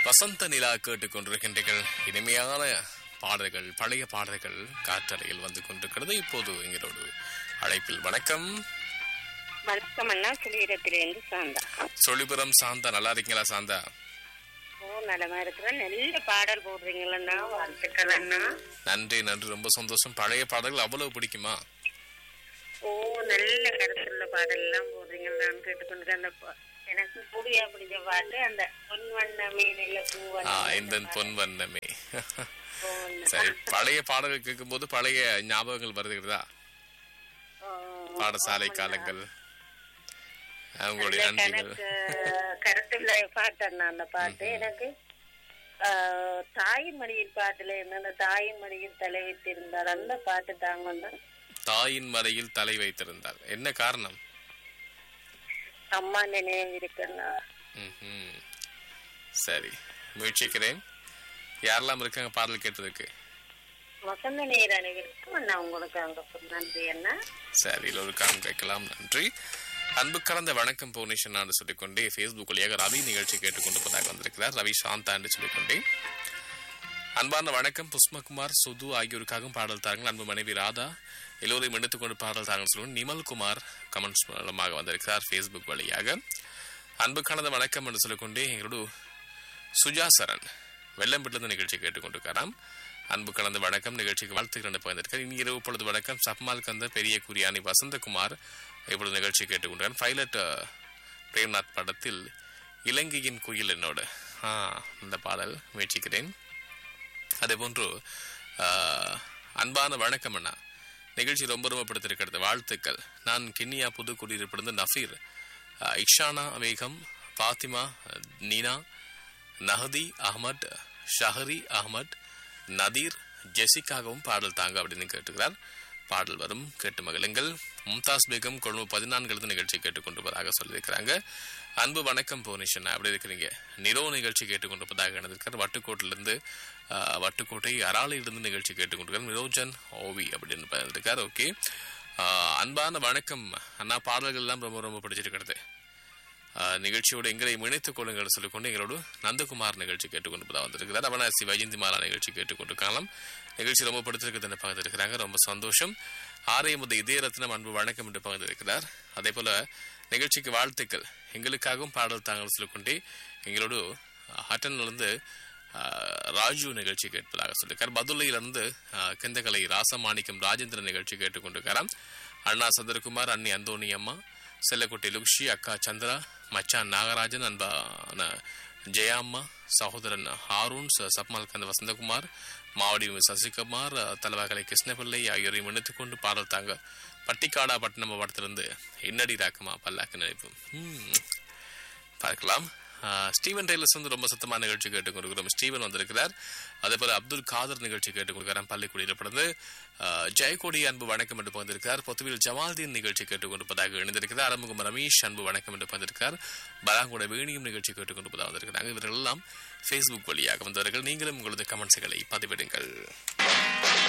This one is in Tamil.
வசந்த நிலா கேட்டுக்கொண்டிருக்கின்றீர்கள் இனிமையான பாடல்கள் பழைய பாடல்கள் காற்றலையில் வந்து கொண்டிருக்கிறது இப்போது எங்களோடு அழைப்பில் வணக்கம் வணக்கம் அண்ணா சுழியிடத்திலிருந்து சாந்தா சொலிபுரம் சாந்தா நல்லா இருக்கீங்களா சாந்தா ஓ நலமா இருக்கிறேன் நல்ல பாடல் போடுறீங்களண்ணா வாழ்த்துக்கள் அண்ணா நன்றி நன்றி ரொம்ப சந்தோஷம் பழைய பாடல்கள் அவ்வளவு பிடிக்குமா ஓ நல்ல கருத்துள்ள பாடல் எல்லாம் போடுறீங்க நான் கேட்டுக்கொண்டு அந்த பா- எனக்கு புடியா பிடிச்ச பாட்டு அந்த பொன் வண்ணமே நல்ல பூ ஆ, இந்த பொன் வண்ணமே வண்ணம் சரி பழைய பாடல்கள் கேட்கும்போது பழைய ஞாபகங்கள் வருகிறதா பாடசாலை காலங்கள் அவங்களுடைய நன்றிகள் கருத்துள்ள பாட்டு அண்ணா அந்த பாட்டு எனக்கு ஆ, தாயின் மடியில் பாட்டுல இருந்து அந்த தாயின் மடியில் தலை வைத்திருந்தால் அந்த பாட்டு தாங்க தான் தாயின் மறையில் தலை வைத்திருந்தார் என்ன காரணம் அம்மா நினைவு இருக்குண்ணா ம்ஹும். சரி முயற்சிக்கிறேன் யாரெல்லாம் இருக்காங்க பாடல் கேட்டதுக்கு வசந்த நேர் அனைவருக்கும் அண்ணா உங்களுக்கு அங்க நன்றி அண்ணா சரி ஒரு காலம் கேட்கலாம் நன்றி அன்பு கலந்த வணக்கம் பவுனேஷன் என்று சொல்லிக்கொண்டே ஃபேஸ்புக் வழியாக ரவி நிகழ்ச்சி கேட்டுக்கொண்டிருப்பதாக வந்திருக்கிறார் ரவி சாந்தா என்று சொல்லிக்கொண்டே அன்பான வணக்கம் புஷ்மகுமார் சுது ஆகியோருக்காகவும் பாடல் தாருங்கள் அன்பு மனைவி ராதா எல்லோரையும் எடுத்துக்கொண்டு பாடல் தாருங்கள் சொல்லுவோம் நிமல்குமார் கமெண்ட்ஸ் மூலமாக வந்திருக்கிறார் ஃபேஸ்புக் வழியாக அன்பு கலந்த வணக்கம் என்று சொல்லிக்கொண்டே எங்களோடு சுஜா சரண் வெள்ளம்பிட்டிருந்து நிகழ்ச்சி கேட்டுக்கொண்டிருக்காராம் அன்பு கலந்த வணக்கம் நிகழ்ச்சிக்கு வாழ்த்துக்கள் பகிர்ந்திருக்கார் இனி இரவு பொழுது வணக்கம் சப்மால் கந்த பெரிய குரியானி வசந்தகுமார் இப்பொழுது நிகழ்ச்சி கேட்டுக்கொண்டார் பைலட் அஹ், பிரேம்நாத் படத்தில் இலங்கையின் குயில் என்னோடு ஆ இந்த பாடல் முயற்சிக்கிறேன் அதே போன்று ஆஹ், அன்பான வணக்கம் அண்ணா நிகழ்ச்சி ரொம்ப ரொம்ப பிடித்திருக்கிறது வாழ்த்துக்கள் நான் கிண்ணியா புது குடியிருப்பிலிருந்து நஃபீர் ஆஹ், இக்ஷானா பேகம் பாத்திமா நீனா நஹதி அஹ்மத் ஷஹரி அஹ்மத் நதீர் ஜெசிக்காகவும் பாடல் தாங்க அப்படின்னு கேட்டுக்கிறார் பாடல் வரும் கேட்டு மகிழுங்கள் மும்தாஸ் பேகம் கொழும்பு பதினான்கு நிகழ்ச்சி கேட்டுக்கொண்டிருப்பதாக சொல்லியிருக்கிறாங்க அன்பு வணக்கம் புவனேஸ்வரன் அப்படி இருக்கிறீங்க நிரோ நிகழ்ச்சி கேட்டுக்கொண்டிருப்பதாக இணைந்திருக்கார் வட்டுக்கோட்டிலிருந்து ஆஹ், வட்டுக்கோட்டை அராலிலிருந்து நிகழ்ச்சி கேட்டுக்கொண்டிருக்கார் நிரோஜன் ஓவி அப்படின்னு இருக்கார் ஓகே அன்பான வணக்கம் அண்ணா பாடல்கள் எல்லாம் ரொம்ப ரொம்ப பிடிச்சிருக்கிறது ஆஹ், நிகழ்ச்சியோடு எங்களை இணைத்துக் கொள்ளுங்கள் சொல்லிக்கொண்டு எங்களோடு நந்தகுமார் நிகழ்ச்சி கேட்டுக்கொண்டு வந்திருக்கிறார் அவனாசி வைஜந்தி மாலா நிகழ்ச்சி கேட்டுக்கொண்டிருக்கலாம் நிகழ்ச்சி ரொம்ப பிடித்திருக்கிறது என்று பகிர்ந்திருக்கிறாங்க ரொம்ப சந்தோஷம் ஆரைய முத இதய ரத்னம் அன்பு வணக்கம் என்று பகிர்ந்திருக்கிறார் அதே போல நிகழ்ச்சிக்கு வாழ்த்துக்கள் எங்களுக்காகவும் பாடல் தாங்கள் சொல்லிக்கொண்டே எங்களோடு ஹட்டன்லிருந்து ஆஹ், ராஜு நிகழ்ச்சி கேட்பதாக சொல்லியிருக்கார் பதுளையிலிருந்து ஆஹ், கிந்தகலை ராசமாணிக்கம் ராஜேந்திரன் நிகழ்ச்சி கேட்டுக்கொண்டிருக்காராம் அண்ணா சந்திரகுமார் அண்ணி அந்தோணி அம்மா செல்லக்குட்டி லுக்ஷி அக்கா சந்திரா மச்சான் நாகராஜன் அன்பான ஜெயாம்மா சகோதரன் ஹாரூன் ச- சப்மால் கந்த வசந்தகுமார் மாவடி சசிகுமார் தலைவாகலை கிருஷ்ணபிள்ளை ஆகியோரையும் இணைத்துக் கொண்டு பாடல் தாங்க பட்டிக்காடா பட்டினம் மாவட்டத்திலிருந்து இன்னடி ராக்கமா பல்லாக்கு நினைப்பு ம். பார்க்கலாம் ஆஹ், ஸ்டீவன் டெய்லர்ஸ் வந்து ரொம்ப சத்தமான நிகழ்ச்சி கேட்டுக்கொண்டிருக்கிறோம் ஸ்டீவன் வந்திருக்கிறார் அதே போல அப்துல் காதர் நிகழ்ச்சி கேட்டுக்கொண்டிருக்கிறார் பள்ளிக்குடியில் பிறந்து ஆஹ், ஜெயக்கொடி அன்பு வணக்கம் என்று பகிர்ந்திருக்கிறார் பொத்துவில் ஜமால்தீன் நிகழ்ச்சி கேட்டுக்கொண்டிருப்பதாக இணைந்திருக்கிறார் அரமுகம் ரமேஷ் அன்பு வணக்கம் என்று பகிர்ந்திருக்கிறார் பலாங்குட வேணியும் நிகழ்ச்சி கேட்டுக்கொண்டிருப்பதாக வந்திருக்கிறாங்க இவர்கள் எல்லாம் ஃபேஸ்புக் வழியாக வந்தவர்கள் நீங்களும் உங்களது கமெண்ட்ஸ்களை பதிவிடுங்கள்